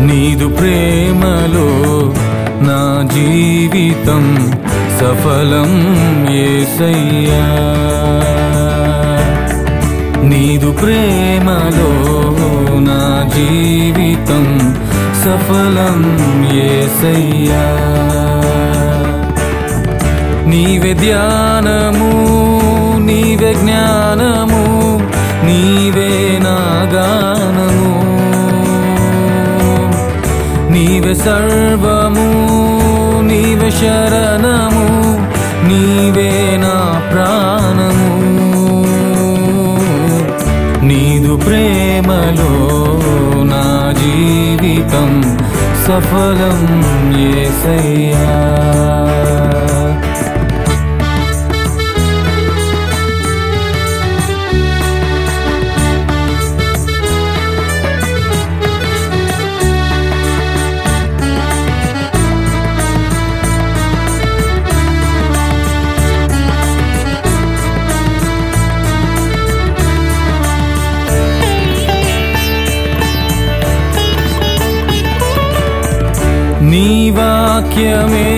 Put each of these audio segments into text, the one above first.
నీదు ప్రేమలో నా జీవితం సఫలం ఏసయ్యా నీదు ప్రేమలో నా జీవితం సఫలం ఏసయ్యా నీవే ధ్యానము నీవే జ్ఞానము నీవే నా గానము నీవే సర్వము నీవే శరణము నీవే నా ప్రాణము నీదు ప్రేమలో నా జీవితం సఫలం ఏసయ్యా నీ వాక్యమే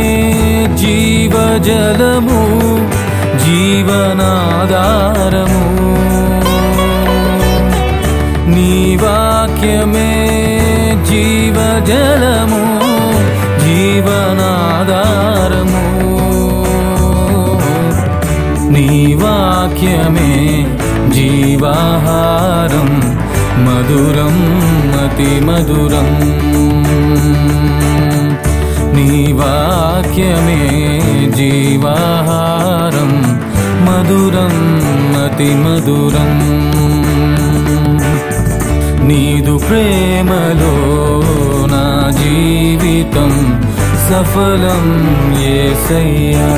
జీవజలము జీవనాధారము నీ వాక్యమే జీవజలము జీవనాధారము నీ వాక్యమే జీవాహారం మధురం అతి మధురం నీ వాక్యమే జీవాహారం మధురం అతి మధురం నీదు ప్రేమలో నా జీవితం సఫలం ఏసయ్యా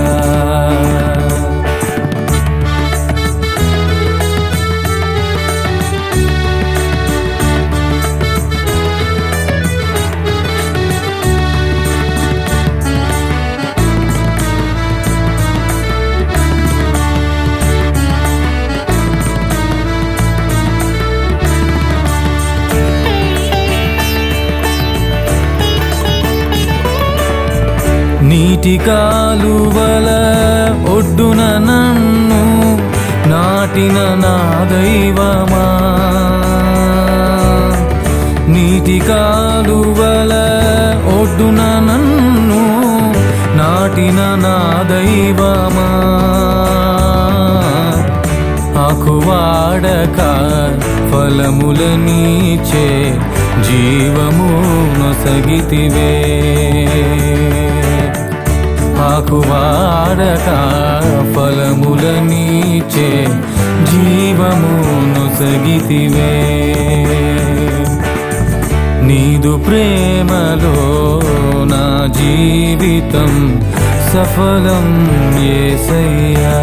నీటి కాలువల ఒడ్డున నన్ను నాటిన నా దైవమా నీటి కాలువల ఒడ్డున నన్ను నాటిన నా దైవమా ఆకువాడక ఫలముల నీచే జీవము నొసగితివే ఆకువాడక ఫలముల నీచే జీవము నొసగితివే నీదు ప్రేమలో నా జీవితం సఫలం ఏసయ్యా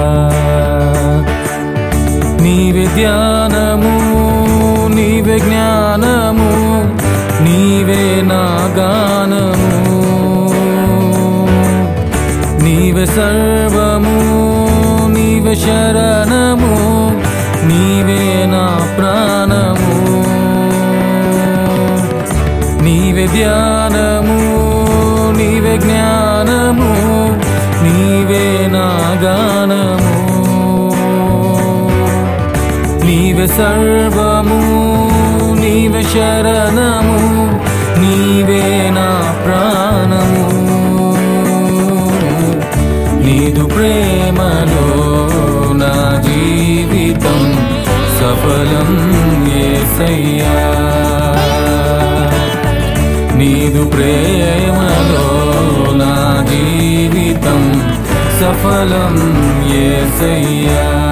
నీవే ధ్యానము నీవే జ్ఞానము నీవే నా గానము నీవే సర్వము నీవే శరణము నీవే నా ప్రాణము నీవే ధ్యానము నీవే జ్ఞానము నీవే నా గానము నీవే సర్వము నీవే శరణము నీవే నా ప్రాణము నీదు ప్రేమలో నా జీవితం సఫలం ఏసయ్యా నీదు ప్రేమలో నా జీవితం సఫలం ఏసయ్యా